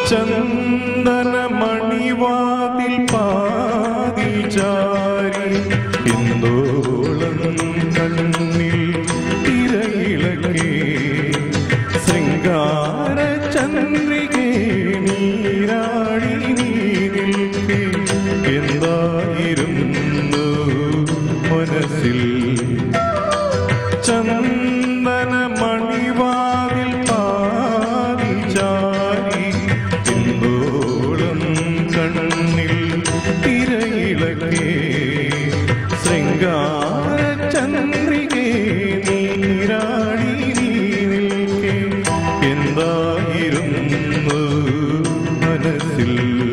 ചന്ദന മണിവാതിൽ പാതി ചാരി ഇന്ദോളം കണ്ണിൽ തിരയിളകേ ശൃംഗാര ചന്ദ്രികേ നീരാടി നീ നിൽക്കേ എന്തായിരുന്നു മനസ്സിൽ ചന്ദന മണിവാതിൽ പാതി ചാരി പിന്തോളം കണ്ണിൽ തിരയിളക്കേ ശൃംഗാര ചന്ദ്രികേ നീരാടി നീ നിൽക്കേ എന്തായിരുന്നു മനസ്സിൽ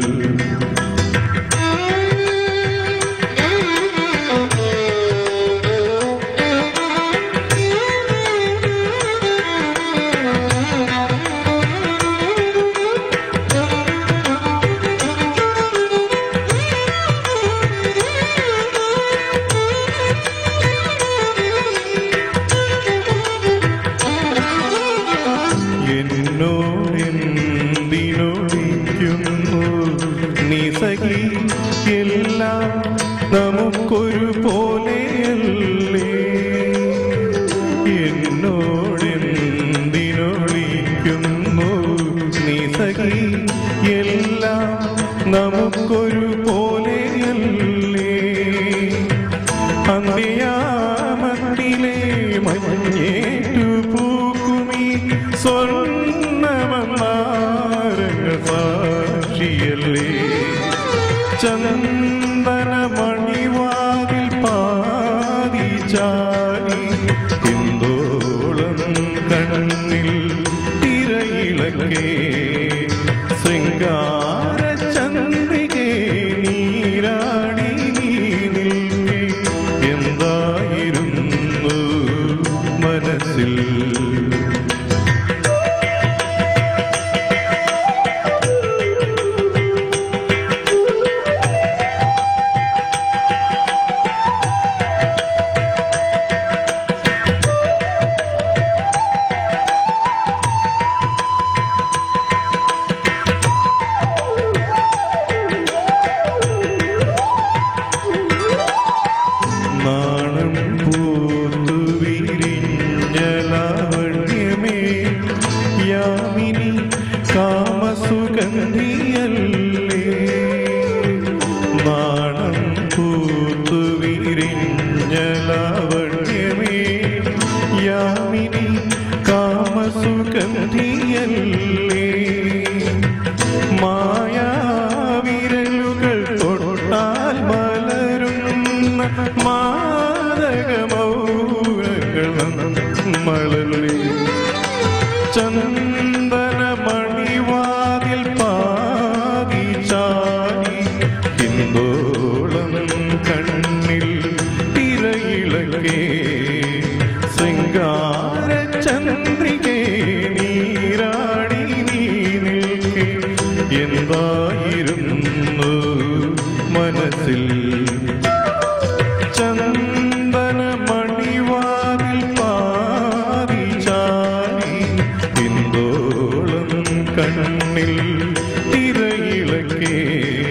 എന്നോടെന്തിനൊളിക്കുന്നു നീ സഖി എല്ലാം നമുക്കൊരു പോലെയല്ലേ എന്നോടെന്തിനൊളിക്കുന്നു നീ സഖി എല്ലാം നമുക്കൊരു പോലെയല്ലേ അന്ത്യാമത്തിലെ മഞ്ഞേറ്റു പൂക്കുമീ സ്വർണ്ണമന്നാരങ്ങൾ സാക്ഷിയല്ലേ ചന്ദന മണിവാതിൽ പാതി ചാരി എന്തോളം കണ്ണിൽ തിരയിളക്കേ ശൃംഗാര ചന്ദ്രികേ നീരാടി നീ നിൽക്കേ എന്തായിരുന്നു മനസ്സിൽ നാണം പൂത്തു വിരിഞ്ഞ ലാവണ്യമേ യാമിനി കാമസുഗന്ധിയല്ലേ നാണം പൂത്തു വിരിഞ്ഞ ലാവണ്യമേ യാമിനി കാമസുഗന്ധിയല്ലേ മായാവിരലുകൾ തൊട്ടാൽ മലരുന്ന മാതകമൗരങ്ങൾ മളലേ ചന്ദന മണിവാതിൽ പാതി ചാരി ഹിന്ദോളം കണ്ണിൽ തിരയിളകേ ശൃംഗാര ചന്ദ്രികേ നീരാടി നീ നിൽക്കേ എന്തായിരുന്നു മനസ്സിൽ ചന്ദന മണിവാതിൽ പാതി ചാരി പിന്തോളം കണ്ണിൽ തിരയിളക്കേ